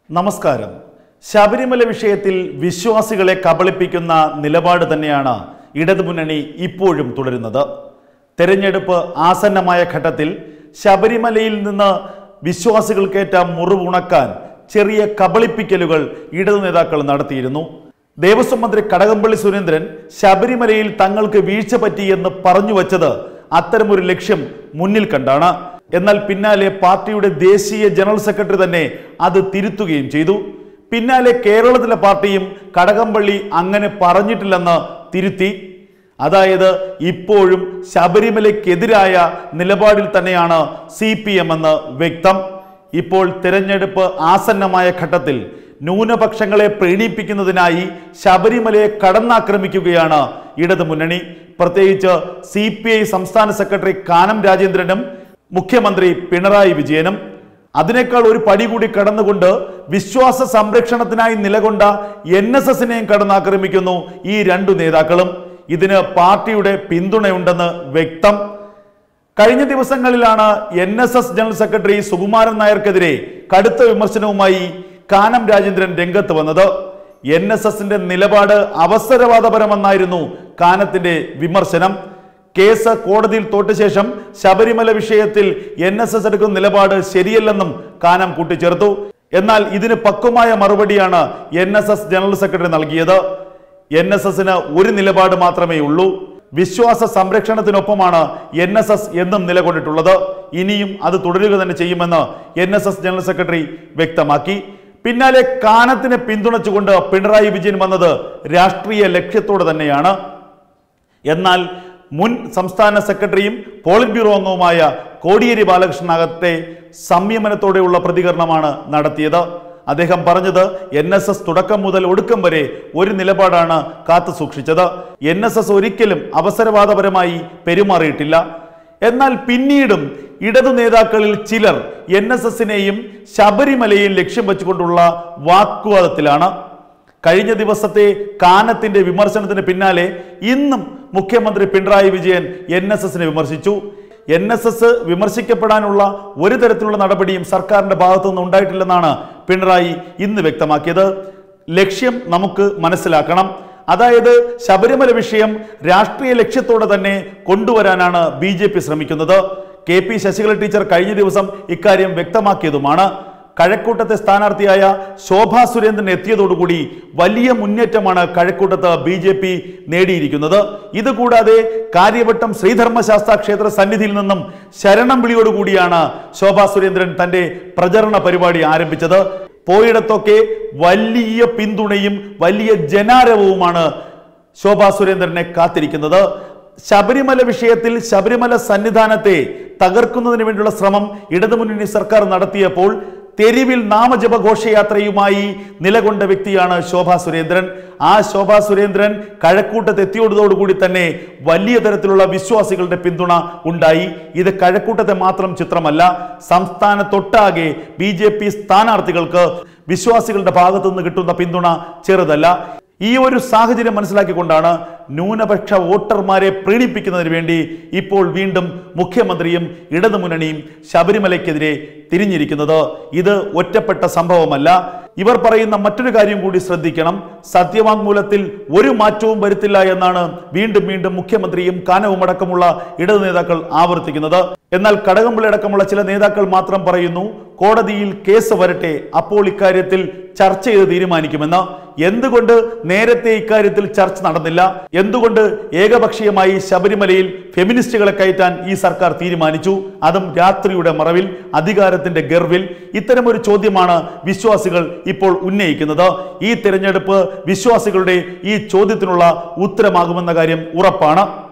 നമസ്കാരം ശബരിമല വിഷയത്തിൽ വിശ്വാസികളെ കബളിപ്പിക്കുന്ന നിലപാട് തന്നെയാണ് ഇടതുമുന്നണി ഇപ്പോഴും തുടരുന്നത് തെരഞ്ഞെടുപ്പ് ആസന്നമായ ഘട്ടത്തിൽ ശബരിമലയിൽ നിന്ന് വിശ്വാസികൾക്കേറ്റ മുറിവുണക്കാൻ ചെറിയ കബളിപ്പിക്കലുകൾ ഇടതു നേതാക്കൾ നടത്തിയിരുന്നു ദേവസ്വം മന്ത്രി കടകംപള്ളി സുരേന്ദ്രൻ ശബരിമലയിൽ തങ്ങൾക്ക് വീഴ്ച പറ്റിയെന്ന് പറഞ്ഞു വച്ചത് അത്തരമൊരു ലക്ഷ്യം മുന്നിൽ കണ്ടാണ് എന്നാൽ പിന്നാലെ പാർട്ടിയുടെ ദേശീയ ജനറൽ സെക്രട്ടറി തന്നെ അത് തിരുത്തുകയും ചെയ്തു പിന്നാലെ കേരളത്തിലെ പാർട്ടിയും കടകംപള്ളി അങ്ങനെ പറഞ്ഞിട്ടില്ലെന്ന് തിരുത്തി അതായത് ഇപ്പോഴും ശബരിമലയ്ക്കെതിരായ നിലപാടിൽ തന്നെയാണ് സി പി എം എന്ന് വ്യക്തം ഇപ്പോൾ തിരഞ്ഞെടുപ്പ് ആസന്നമായ ഘട്ടത്തിൽ ന്യൂനപക്ഷങ്ങളെ പ്രീണിപ്പിക്കുന്നതിനായി ശബരിമലയെ കടന്നാക്രമിക്കുകയാണ് ഇടതു മുന്നണി പ്രത്യേകിച്ച് സി പി ഐ സംസ്ഥാന സെക്രട്ടറി കാനം രാജേന്ദ്രനും മുഖ്യമന്ത്രി പിണറായി വിജയനും അതിനേക്കാൾ ഒരു പടി കൂടി കടന്നുകൊണ്ട് വിശ്വാസ സംരക്ഷണത്തിനായി നിലകൊണ്ട എൻ എസ് എസിനെയും കടന്നാക്രമിക്കുന്നു ഈ രണ്ടു നേതാക്കളും ഇതിന് പാർട്ടിയുടെ പിന്തുണയുണ്ടെന്ന് വ്യക്തം കഴിഞ്ഞ ദിവസങ്ങളിലാണ് N S S general secretary Sukumaran നായർക്കെതിരെ കടുത്ത വിമർശനവുമായി കാനം രാജേന്ദ്രൻ രംഗത്ത് വന്നത് എൻ എസ് എസിന്റെ നിലപാട് അവസരവാദപരമെന്നായിരുന്നു കാനത്തിന്റെ വിമർശനം കേസ് കോടതിയിൽ തോറ്റ ശേഷം ശബരിമല വിഷയത്തിൽ എൻ എസ് എസ് എടുക്കുന്ന നിലപാട് ശരിയല്ലെന്നും കാനം കൂട്ടിച്ചേർത്തു എന്നാൽ ഇതിന് പക്വമായ മറുപടിയാണ് N S S general secretary നൽകിയത് എൻ എസ് എസിന് ഒരു നിലപാട് മാത്രമേ ഉള്ളൂ വിശ്വാസ സംരക്ഷണത്തിനൊപ്പമാണ് എൻ എസ് എസ് എന്നും നിലകൊണ്ടിട്ടുള്ളത് ഇനിയും അത് തുടരുക തന്നെ ചെയ്യുമെന്ന് N S S general secretary വ്യക്തമാക്കി പിന്നാലെ കാനത്തിനെ പിന്തുണച്ചുകൊണ്ട് പിണറായി വിജയൻ വന്നത് രാഷ്ട്രീയ ലക്ഷ്യത്തോടെ തന്നെയാണ് എന്നാൽ മുൻ സംസ്ഥാന സെക്രട്ടറിയും പോളിറ്റ് ബ്യൂറോ അംഗവുമായ കോടിയേരി ബാലകൃഷ്ണനകത്തെ സംയമനത്തോടെയുള്ള പ്രതികരണമാണ് നടത്തിയത് അദ്ദേഹം പറഞ്ഞത് എൻ എസ് എസ് തുടക്കം മുതൽ ഒടുക്കം വരെ ഒരു നിലപാടാണ് കാത്തു സൂക്ഷിച്ചത് എൻ എസ് എസ് ഒരിക്കലും അവസരവാദപരമായി പെരുമാറിയിട്ടില്ല എന്നാൽ പിന്നീടും ഇടതു നേതാക്കളിൽ ചിലർ എൻ എസ് എസിനെയും ശബരിമലയെയും ലക്ഷ്യം വെച്ചുകൊണ്ടുള്ള വാഗ്വാദത്തിലാണ് കഴിഞ്ഞ ദിവസത്തെ കാനത്തിന്റെ വിമർശനത്തിന് പിന്നാലെ ഇന്നും മുഖ്യമന്ത്രി പിണറായി വിജയൻ എൻ എസ് എസിനെ വിമർശിച്ചു എൻ എസ് എസ് വിമർശിക്കപ്പെടാനുള്ള ഒരു തരത്തിലുള്ള നടപടിയും സർക്കാരിന്റെ ഭാഗത്തുനിന്ന് ഉണ്ടായിട്ടില്ലെന്നാണ് പിണറായി ഇന്ന് വ്യക്തമാക്കിയത് ലക്ഷ്യം നമുക്ക് മനസ്സിലാക്കണം അതായത് ശബരിമല വിഷയം രാഷ്ട്രീയ ലക്ഷ്യത്തോടെ തന്നെ കൊണ്ടുവരാനാണ് ബി ജെ പി ശ്രമിക്കുന്നത് കെ പി ശശികല ടീച്ചർ കഴിഞ്ഞ ദിവസം ഇക്കാര്യം വ്യക്തമാക്കിയതുമാണ് കഴക്കൂട്ടത്തെ സ്ഥാനാർത്ഥിയായ ശോഭാ സുരേന്ദ്രൻ എത്തിയതോടുകൂടി വലിയ മുന്നേറ്റമാണ് കഴക്കൂട്ടത്ത് ബി ജെ പി നേടിയിരിക്കുന്നത് ഇതുകൂടാതെ കാര്യവട്ടം ശ്രീധർമ്മശാസ്ത്ര ക്ഷേത്ര സന്നിധിയിൽ നിന്നും ശരണം വിളിയോടുകൂടിയാണ് ശോഭാ സുരേന്ദ്രൻ തന്റെ പ്രചരണ പരിപാടി ആരംഭിച്ചത് പോയിടത്തൊക്കെ വലിയ പിന്തുണയും വലിയ ജനാരവവുമാണ് ശോഭാ സുരേന്ദ്രനെ കാത്തിരിക്കുന്നത് ശബരിമല വിഷയത്തിൽ ശബരിമല സന്നിധാനത്തെ തകർക്കുന്നതിന് വേണ്ടിയുള്ള ശ്രമം ഇടതുമുന്നണി സർക്കാർ നടത്തിയപ്പോൾ തെരുവിൽ നാമജപ ഘോഷയാത്രയുമായി നിലകൊണ്ട വ്യക്തിയാണ് ശോഭാ സുരേന്ദ്രൻ ആ ശോഭാ സുരേന്ദ്രൻ കഴക്കൂട്ടത്ത് എത്തിയോടതോടുകൂടി തന്നെ വലിയ തരത്തിലുള്ള വിശ്വാസികളുടെ പിന്തുണ ഉണ്ടായി ഇത് കഴക്കൂട്ടത്തെ മാത്രം ചിത്രമല്ല സംസ്ഥാനത്തൊട്ടാകെ ബി ജെ പി സ്ഥാനാർത്ഥികൾക്ക് വിശ്വാസികളുടെ ഭാഗത്തുനിന്ന് കിട്ടുന്ന പിന്തുണ ചെറുതല്ല ഈ ഒരു സാഹചര്യം മനസ്സിലാക്കിക്കൊണ്ടാണ് ന്യൂനപക്ഷ വോട്ടർമാരെ പ്രീണിപ്പിക്കുന്നതിന് വേണ്ടി ഇപ്പോൾ വീണ്ടും മുഖ്യമന്ത്രിയും ഇടതുമുന്നണിയും ശബരിമലയ്ക്കെതിരെ തിരിഞ്ഞിരിക്കുന്നത് ഇത് ഒറ്റപ്പെട്ട സംഭവമല്ല ഇവർ പറയുന്ന മറ്റൊരു കാര്യം കൂടി ശ്രദ്ധിക്കണം സത്യവാങ്മൂലത്തിൽ ഒരു മാറ്റവും വരുത്തില്ല എന്നാണ് വീണ്ടും വീണ്ടും മുഖ്യമന്ത്രിയും കാനവും അടക്കമുള്ള ഇടതു നേതാക്കൾ ആവർത്തിക്കുന്നത് എന്നാൽ കടകംപള്ളി അടക്കമുള്ള ചില നേതാക്കൾ മാത്രം പറയുന്നു കോടതിയിൽ കേസ് വരട്ടെ അപ്പോൾ ഇക്കാര്യത്തിൽ ചർച്ച ചെയ്ത് തീരുമാനിക്കുമെന്ന് എന്തുകൊണ്ട് നേരത്തെ ഇക്കാര്യത്തിൽ ചർച്ച നടന്നില്ല എന്തുകൊണ്ട് ഏകപക്ഷീയമായി ശബരിമലയിൽ ഫെമിനിസ്റ്റുകളെ കയറ്റാൻ ഈ സർക്കാർ തീരുമാനിച്ചു അതും രാത്രിയുടെ മറവിൽ അധികാരത്തിന്റെ ഗർവിൽ ഇത്തരമൊരു ചോദ്യമാണ് വിശ്വാസികൾ ഇപ്പോൾ ഉന്നയിക്കുന്നത് ഈ തിരഞ്ഞെടുപ്പ് വിശ്വാസികളുടെ ഈ ചോദ്യത്തിനുള്ള ഉത്തരമാകുമെന്ന കാര്യം ഉറപ്പാണ്